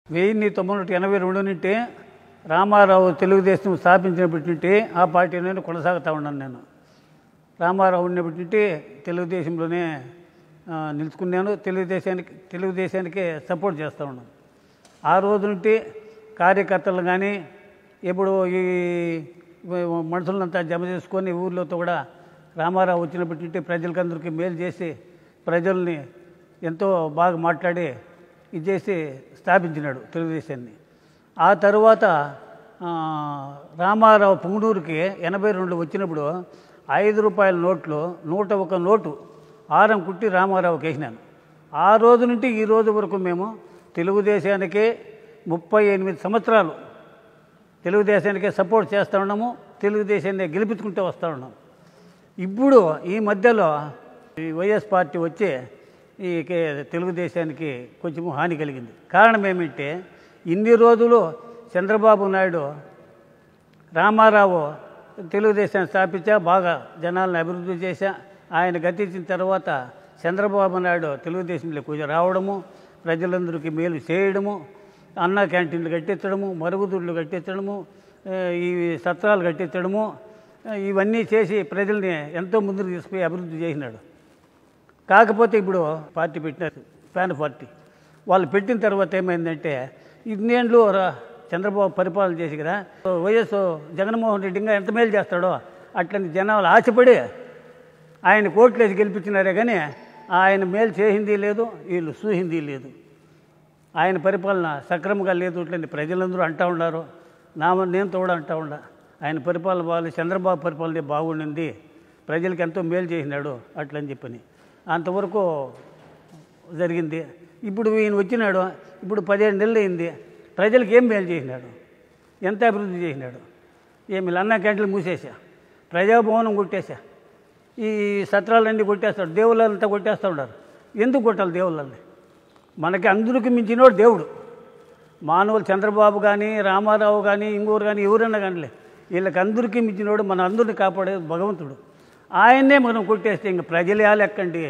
వెయ్యిన్ని తొమ్మిది వందల ఎనభై రెండు నుండి రామారావు తెలుగుదేశం స్థాపించినప్పటి నుండి ఆ పార్టీలోనే కొనసాగుతూ ఉన్నాను నేను రామారావు ఉన్నప్పటి నుండి తెలుగుదేశంలోనే ఆ, నిలుచుకున్నాను తెలుగుదేశానికి తెలుగుదేశానికే సపోర్ట్ చేస్తూ ఉన్నాను ఆ రోజు నుండి కార్యకర్తలు కానీ ఇప్పుడు ఈ మనుషులంతా జమ చేసుకొని ఊర్లతో కూడా రామారావు వచ్చినప్పటి నుండి ప్రజలకందరికీ మేలు చేసి ప్రజల్ని ఎంతో బాగా మాట్లాడి ఇది చేసి స్థాపించినాడు తెలుగుదేశాన్ని ఆ తరువాత ఆ, రామారావు పుంగనూరుకి ఎనభై రెండు వచ్చినప్పుడు ఐదు రూపాయల నోట్లు నూట ఒక నోటు ఆరం కుట్టి రామారావుకి వేసినాను ఆ రోజు నుండి ఈ రోజు వరకు మేము తెలుగుదేశానికి ముప్పై ఎనిమిది సంవత్సరాలు తెలుగుదేశానికే సపోర్ట్ చేస్తూ ఉన్నాము తెలుగుదేశాన్ని గెలిపించుకుంటూ వస్తూ ఉన్నాము ఇప్పుడు ఈ మధ్యలో ఈ వైఎస్ పార్టీ వచ్చి ఈ కే- తెలుగుదేశానికి కొంచెం హాని కలిగింది కారణం ఏమిటంటే ఇన్ని రోజులు చంద్రబాబు నాయుడు రామారావు తెలుగుదేశాన్ని స్థాపించా బాగా జనాలను అభివృద్ధి చేశా ఆయన గతించిన తర్వాత చంద్రబాబు నాయుడు తెలుగుదేశంలో కొంచెం రావడము ప్రజలందరికీ మేలు చేయడము అన్న క్యాంటీన్లు కట్టించడము మరుగుదొడ్లు కట్టించడము ఆ, ఈ సత్రాలు కట్టించడము ఆ, ఇవన్నీ చేసి ప్రజల్ని ఎంతో ముందుకు తీసుకుపోయి అభివృద్ధి చేసినాడు కాకపోతే ఇప్పుడు పార్టీ పెట్టినారు ఫ్యాన్ పార్టీ వాళ్ళు పెట్టిన తర్వాత ఏమైందంటే ఇన్నేళ్ళు రా- చంద్రబాబు పరిపాలన చేసి కదా వైఎస్ జగన్మోహన్ రెడ్డి ఇంకా ఎంత మేలు చేస్తాడో అట్లని జనాలు ఆశపడి ఆయన కోట్లేసి గెలిపించినారే కానీ ఆయన మేలు చేసింది లేదు వీళ్ళు చూసింది లేదు ఆయన పరిపాలన సక్రమంగా లేదు ఇట్లని ప్రజలందరూ అంటూ ఉన్నారు నా నేను కూడా అంటూ ఉండా ఆయన పరిపాలన బాగాలేదు చంద్రబాబు పరిపాలన బాగుండింది ప్రజలకు ఎంతో మేలు చేసినాడు అట్లని చెప్పని అంతవరకు జరిగింది ఇప్పుడు ఈయన వచ్చినాడు ఇప్పుడు పదిహేడు నెలలు అయింది ప్రజలకు ఏం మేలు చేసినాడు ఎంత అభివృద్ధి చేసినాడు ఏమి అన్న క్యాంటీన్లు మూసేసా ప్రజాభవనం కొట్టేశా ఈ సత్రాలన్నీ కొట్టేస్తాడు దేవుళ్ళంతా కొట్టేస్తూ ఉన్నారు ఎందుకు కొట్టాలి దేవుళ్ళని మనకి అందరికి మించినోడు దేవుడు మానవులు చంద్రబాబు కానీ రామారావు కానీ ఇంకోరు కానీ ఎవరన్నా కానీలే వీళ్ళకి అందరికీ మించినోడు మన అందరిని కాపాడేది భగవంతుడు ఆయన్నే మనం కొట్టేస్తే ఇంక ప్రజలు యా లెక్కండి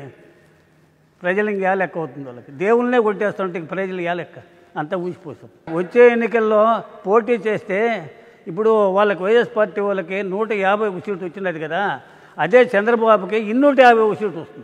ప్రజలు ఇంక యా లెక్క అవుతుంది వాళ్ళకి దేవుళ్ళనే కొట్టేస్తుంటే ఇంక ప్రజలు యా లెక్క అంతా ఊసిపోతాం వచ్చే ఎన్నికల్లో పోటీ చేస్తే ఇప్పుడు వాళ్ళకి వైఎస్ పార్టీ వాళ్ళకి నూట యాభై ఒక సీటు వచ్చినది కదా అదే చంద్రబాబుకి ఇన్నూట యాభై ఒక సీటు వస్తుంది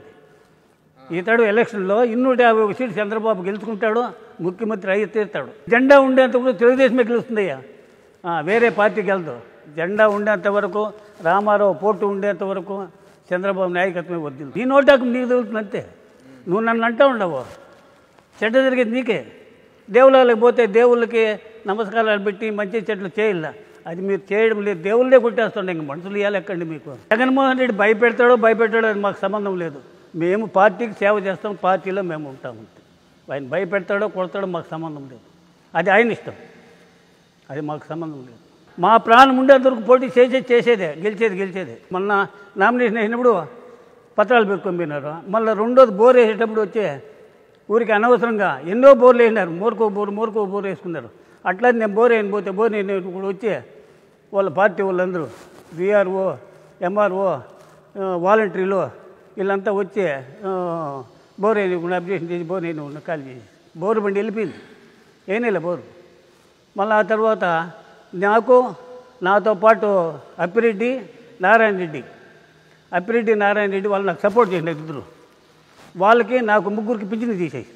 ఇతడు ఎలక్షన్లో ఇన్నూట యాభై ఒక సీటు చంద్రబాబు గెలుచుకుంటాడు ముఖ్యమంత్రి అయ్యి తీరుతాడు జెండా ఉండేంత వరకు తెలుగుదేశమే గెలుస్తుందయ్యా ఆ, వేరే పార్టీకి వెళ్దు జెండా ఉండేంత వరకు రామారావు పోటు ఉండేంత వరకు చంద్రబాబు నాయకత్వమే వద్దు నీ నోటాకు నీకు తగులుతుంది అంతే నువ్వు నన్ను అంటూ ఉండవు చెడ్డ జరిగేది నీకే దేవుళ్ళకి పోతే దేవుళ్ళకి నమస్కారాలు పెట్టి మంచి చెట్లు చేయాల అది మీరు చేయడం లేదు దేవుళ్ళే కొట్టేస్తుండే ఇంక మనుషులు ఇవ్వాలి ఎక్కండి మీకు జగన్మోహన్ రెడ్డి భయపెడతాడో భయపెట్టాడో అది మాకు సంబంధం లేదు మేము పార్టీకి సేవ చేస్తాం పార్టీలో మేము ఉంటాం అంతే ఆయన భయపెడతాడో కొడతాడో మాకు సంబంధం లేదు అది ఆయన ఇష్టం అది మాకు సంబంధం లేదు మా ప్రాణం ఉండేంతవరకు పోటీ చేసే చేసేదే గెలిచేది గెలిచేదే మొన్న నామినేషన్ వేసినప్పుడు పత్రాలు పెట్టుకొని పోయినారు మళ్ళీ రెండోది బోర్ వేసేటప్పుడు వచ్చి ఊరికి అనవసరంగా ఎన్నో బోర్లు వేసినారు మోరుకో బోర్ మోరుకో బోర్ వేసుకున్నారు అట్లా నేను బోర్ వేయని పోతే బోర్ నేను కూడా వచ్చి వాళ్ళ పార్టీ వాళ్ళందరూ విఆర్ఓ ఎంఆర్ఓ వాలంటీర్లు వీళ్ళంతా వచ్చి ఆ, బోర్ వేయకుండా అబ్జెక్షన్ చేసి బోర్ వేయకుండా ఖాళీ చేసి బోరు బండి వెళ్ళిపోయింది ఏనేలే బోరు మళ్ళీ ఆ తర్వాత నాకు నాతో పాటు అప్పిరెడ్డి నారాయణ రెడ్డి అప్పిరెడ్డి నారాయణ రెడ్డి వాళ్ళు నాకు సపోర్ట్ చేసినారు ఇద్దరు వాళ్ళకి నాకు ముగ్గురికి పింఛను తీసేసి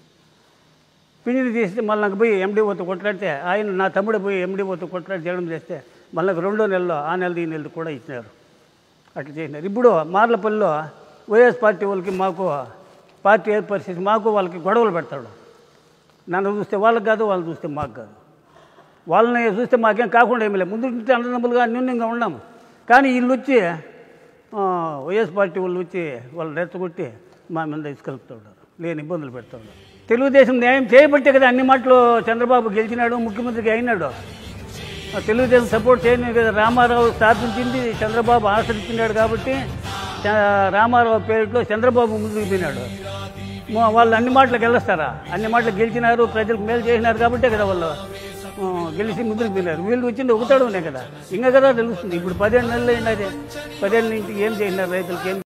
పింఛను తీస్తే మళ్ళీ నాకు పోయి ఎండిఓతో కొట్లాడితే ఆయన నా తమ్ముడు పోయి ఎండిఓతో కొట్లాడి చేయడం చేస్తే మళ్ళీ నాకు రెండో నెలలో ఆ నెలది ఈ నెలది కూడా ఇచ్చినారు అట్లా చేసినారు ఇప్పుడు మార్లపల్లిలో వైఎస్ పార్టీ వాళ్ళకి మాకు పార్టీ ఏర్పాటు చేసి మాకు వాళ్ళకి గొడవలు పెడతాడు నన్ను చూస్తే వాళ్ళకి కాదు వాళ్ళు చూస్తే మాకు కాదు వాళ్ళని చూస్తే మాకేం కాకుండా ఏమీ లేదు ముందు నుంచి అన్నదమ్ములుగా న్యూనంగా ఉన్నాము కానీ వీళ్ళు వచ్చి ఆ, వైఎస్ పార్టీ వాళ్ళు వచ్చి వాళ్ళు రెచ్చగొట్టి మా మీద తీసుకెళ్తూ ఉన్నారు లేని ఇబ్బందులు పెడతా ఉన్నారు తెలుగుదేశం న్యాయం చేయబట్టే కదా అన్ని మాటలు చంద్రబాబు గెలిచినాడు ముఖ్యమంత్రికి అయినాడు ఆ తెలుగుదేశం సపోర్ట్ చేయని కదా రామారావు స్థాపించింది చంద్రబాబు ఆశ్రయించినాడు కాబట్టి చ- రామారావు పేరుతో చంద్రబాబు ముందుకు పోయినాడు మా- వాళ్ళు అన్ని మాటలకు వెళ్ళొస్తారా అన్ని మాటలు గెలిచినారు ప్రజలకు మేలు చేసినారు కాబట్టే కదా వాళ్ళు ఆ, గెలిచి ముందుకు పోయినారు వీళ్ళు వచ్చింది ఒకతాడునే కదా ఇంకా కదా తెలుస్తుంది ఇప్పుడు పదిహేను నెలలు అయినది పదిహేను నుంచి ఏం చేసినారు రైతులకి ఏం